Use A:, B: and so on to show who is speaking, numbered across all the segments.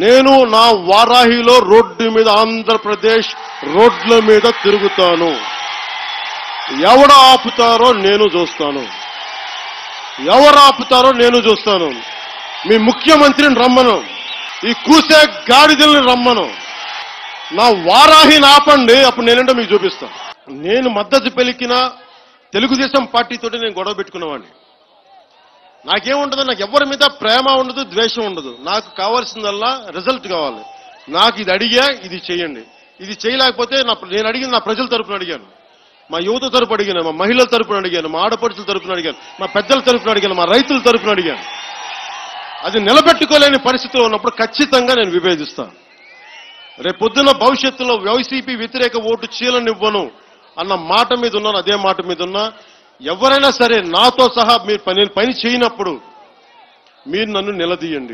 A: నేను నా వారాహిలో రోడ్డు మీద ఆంధ్రప్రదేశ్ రోడ్ల మీద తిరుగుతాను ఎవడు ఆపుతారో నేను చూస్తాను ఎవరు ఆపుతారో నేను చూస్తాను మీ ముఖ్యమంత్రిని రమ్మను ఈ కూసే గాడిదల్ని రమ్మను నా వారాహిని ఆపండి అప్పుడు నేనేంటో మీకు చూపిస్తాను నేను మద్దతు పలికిన తెలుగుదేశం పార్టీతోటి నేను గొడవ పెట్టుకున్నవాడిని నాకేముండదు నాకు ఎవరి మీద ప్రేమ ఉండదు ద్వేషం ఉండదు నాకు కావాల్సిందల్లా రిజల్ట్ కావాలి నాకు ఇది అడిగా ఇది చేయండి ఇది చేయలేకపోతే నా నేను అడిగిన నా ప్రజల తరపున అడిగాను మా యువత తరపు అడిగాను మా మహిళల తరపున అడిగాను మా ఆడపడుచుల తరపున అడిగాను మా పెద్దల తరపున అడిగాను మా రైతుల తరపున అడిగాను అది నిలబెట్టుకోలేని పరిస్థితిలో ఉన్నప్పుడు ఖచ్చితంగా నేను విభేదిస్తాను రేపొద్దున భవిష్యత్తులో వైసీపీ వ్యతిరేక ఓటు చీలనివ్వను అన్న మాట మీద ఉన్నాను అదే మాట మీద ఉన్నా ఎవరైనా సరే నాతో సహా మీరు పని నేను పని చేయనప్పుడు మీరు నన్ను నిలదీయండి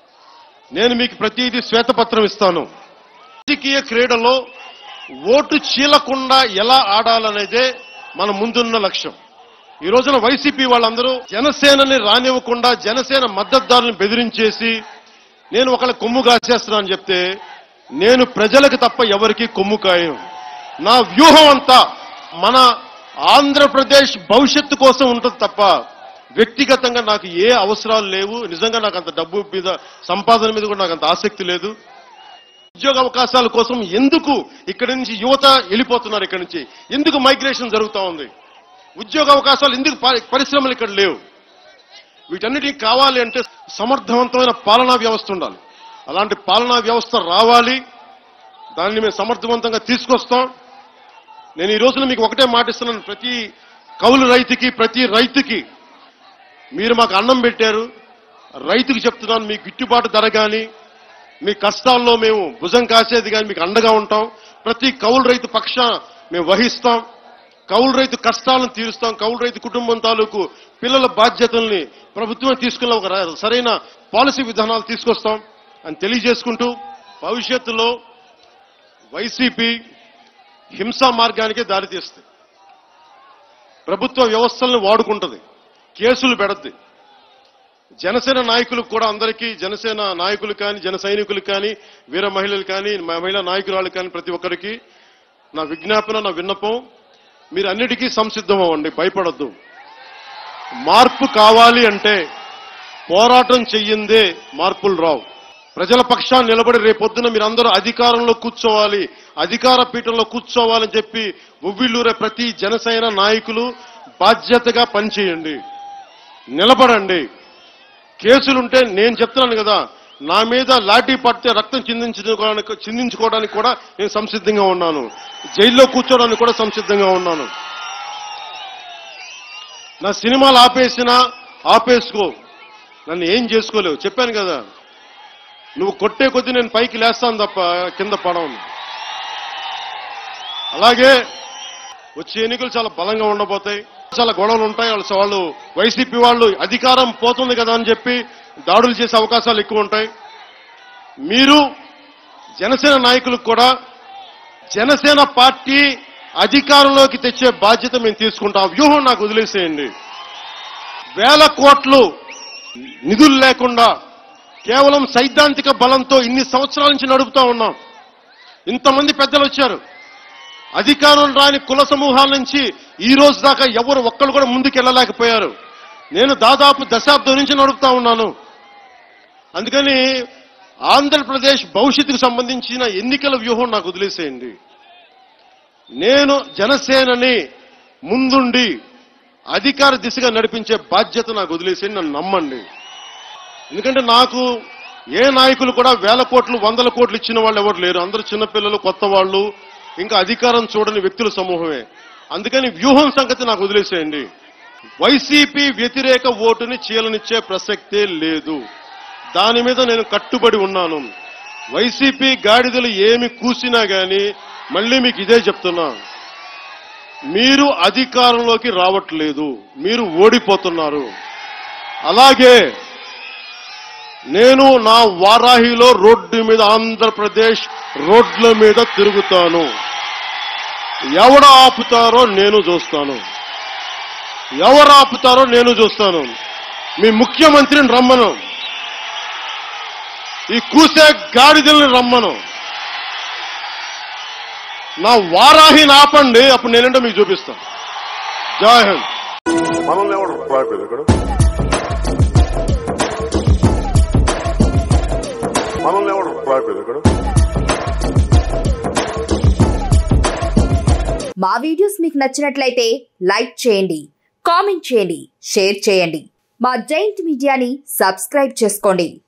A: నేను మీకు ప్రతిదీ శ్వేతపత్రం ఇస్తాను రాజకీయ క్రీడలో ఓటు చీలకుండా ఎలా ఆడాలనేదే మన ముందున్న లక్ష్యం ఈ రోజున వైసీపీ వాళ్ళందరూ జనసేనని రానివ్వకుండా జనసేన మద్దతుదారులను బెదిరించేసి నేను ఒకళ్ళ కొమ్ము కాసేస్తున్నాను అని చెప్తే నేను ప్రజలకు తప్ప ఎవరికి కొమ్ము కాయను నా వ్యూహం అంతా మన ఆంధ్రప్రదేశ్ భవిష్యత్తు కోసం ఉంటుంది తప్ప వ్యక్తిగతంగా నాకు ఏ అవసరాలు లేవు నిజంగా నాకు అంత డబ్బు మీద సంపాదన మీద కూడా నాకు అంత ఆసక్తి లేదు ఉద్యోగ అవకాశాల కోసం ఎందుకు ఇక్కడి నుంచి యువత వెళ్ళిపోతున్నారు ఇక్కడి నుంచి ఎందుకు మైగ్రేషన్ జరుగుతూ ఉంది ఉద్యోగ అవకాశాలు ఎందుకు పరి- పరిశ్రమలు ఇక్కడ లేవు వీటన్నిటికి కావాలి అంటే సమర్థవంతమైన పాలనా వ్యవస్థ ఉండాలి అలాంటి పాలనా వ్యవస్థ రావాలి దాన్ని మేము సమర్థవంతంగా తీసుకొస్తాం నేను ఈ రోజున మీకు ఒకటే మాటిస్తున్నాను ప్రతి కౌలు రైతుకి ప్రతి రైతుకి మీరు మాకు అన్నం పెట్టారు రైతుకి చెప్తున్నాను మీకు గిట్టుబాటు ధర కానీ మీ కష్టాల్లో మేము భుజం కాసేది కానీ మీకు అండగా ఉంటాం ప్రతి కౌలు రైతు పక్షాన మేము వహిస్తాం కౌలు రైతు కష్టాలను తీరుస్తాం కౌలు రైతు కుటుంబం తాలూకు పిల్లల బాధ్యతల్ని ప్రభుత్వం తీసుకున్న ఒక ర- సరైన పాలసీ విధానాలు తీసుకొస్తాం అని తెలియజేసుకుంటూ భవిష్యత్తులో వైసీపీ హింసా మార్గానికే దారితీస్తుంది ప్రభుత్వ వ్యవస్థలను వాడుకుంటది కేసులు పెడద్ది జనసేన నాయకులకు కూడా అందరికీ జనసేన నాయకులు కానీ జన సైనికులు కానీ వీర మహిళలు కానీ మ- మహిళా నాయకురాలు కానీ ప్రతి ఒక్కరికి నా విజ్ఞాపన నా విన్నపం మీరు అన్నిటికీ సంసిద్ధం అవ్వండి భయపడద్దు మార్పు కావాలి అంటే పోరాటం చెయ్యిందే మార్పులు రావు ప్రజల పక్షాన్ని నిలబడి రేపొద్దున మీరందరూ అధికారంలో కూర్చోవాలి అధికార పీఠంలో కూర్చోవాలని చెప్పి ఉవ్విళ్ళూరే ప్రతి జనసేన నాయకులు బాధ్యతగా పనిచేయండి నిలబడండి కేసులుంటే నేను చెప్తున్నాను కదా నా మీద లాఠీ పడితే రక్తం చిందించుకోవడానికి చిందించుకోవడానికి కూడా నేను సంసిద్ధంగా ఉన్నాను జైల్లో కూర్చోవడానికి కూడా సంసిద్ధంగా ఉన్నాను నా సినిమాలు ఆపేసినా ఆపేసుకో నన్ను ఏం చేసుకోలేవు చెప్పాను కదా నువ్వు కొట్టే కొద్దీ నేను పైకి లేస్తాను తప్ప కింద పడవను అలాగే వచ్చే ఎన్నికలు చాలా బలంగా ఉండబోతాయి చాలా గొడవలు ఉంటాయి వాళ్ళు వాళ్ళు వైసీపీ వాళ్ళు అధికారం పోతుంది కదా అని చెప్పి దాడులు చేసే అవకాశాలు ఎక్కువ ఉంటాయి మీరు జనసేన నాయకులకు కూడా జనసేన పార్టీ అధికారంలోకి తెచ్చే బాధ్యత మేము తీసుకుంటాం ఆ వ్యూహం నాకు వదిలేసేయండి వేల కోట్లు నిధులు లేకుండా కేవలం సైద్ధాంతిక బలంతో ఇన్ని సంవత్సరాల నుంచి నడుపుతా ఉన్నాం ఇంతమంది పెద్దలు వచ్చారు అధికారం రాని కుల సమూహాల నుంచి ఈ రోజు దాకా ఎవరు ఒక్కరు కూడా ముందుకు వెళ్ళలేకపోయారు నేను దాదాపు దశాబ్దం నుంచి నడుపుతా ఉన్నాను అందుకని ఆంధ్రప్రదేశ్ భవిష్యత్తుకు సంబంధించిన ఎన్నికల వ్యూహం నాకు వదిలేసేయండి నేను జనసేనని ముందుండి అధికార దిశగా నడిపించే బాధ్యత నాకు వదిలేసేయండి నన్ను నమ్మండి ఎందుకంటే నాకు ఏ నాయకులు కూడా వేల కోట్లు వందల కోట్లు ఇచ్చిన వాళ్ళు ఎవరు లేరు అందరూ చిన్నపిల్లలు కొత్త వాళ్ళు ఇంకా అధికారం చూడని వ్యక్తుల సమూహమే అందుకని వ్యూహం సంగతి నాకు వదిలేసేయండి వైసీపీ వ్యతిరేక ఓటుని చీలనిచ్చే ప్రసక్తే లేదు దాని మీద నేను కట్టుబడి ఉన్నాను వైసీపీ గాడిదలు ఏమి కూసినా గాని మళ్ళీ మీకు ఇదే చెప్తున్నా మీరు అధికారంలోకి రావట్లేదు మీరు ఓడిపోతున్నారు అలాగే నేను నా వారాహిలో రోడ్డు మీద ఆంధ్రప్రదేశ్ రోడ్ల మీద తిరుగుతాను ఎవడు ఆపుతారో నేను చూస్తాను ఎవరు ఆపుతారో నేను చూస్తాను మీ ముఖ్యమంత్రిని రమ్మను ఈ కూసే గాడిదల్ని రమ్మను నా వారాహిని ఆపండి అప్పుడు నేనంటే మీకు చూపిస్తాను జై హింద్
B: మనల్ని ఎవడు రాపేది ఇక్కడ మనల్ని ఎవడు రాపేది ఇక్కడ
C: మా వీడియోస్ మీకు నచ్చినట్లయితే లైక్ చేయండి కామెంట్ చేయండి షేర్ చేయండి మా జైంట్ మీడియాని సబ్స్క్రైబ్ చేసుకోండి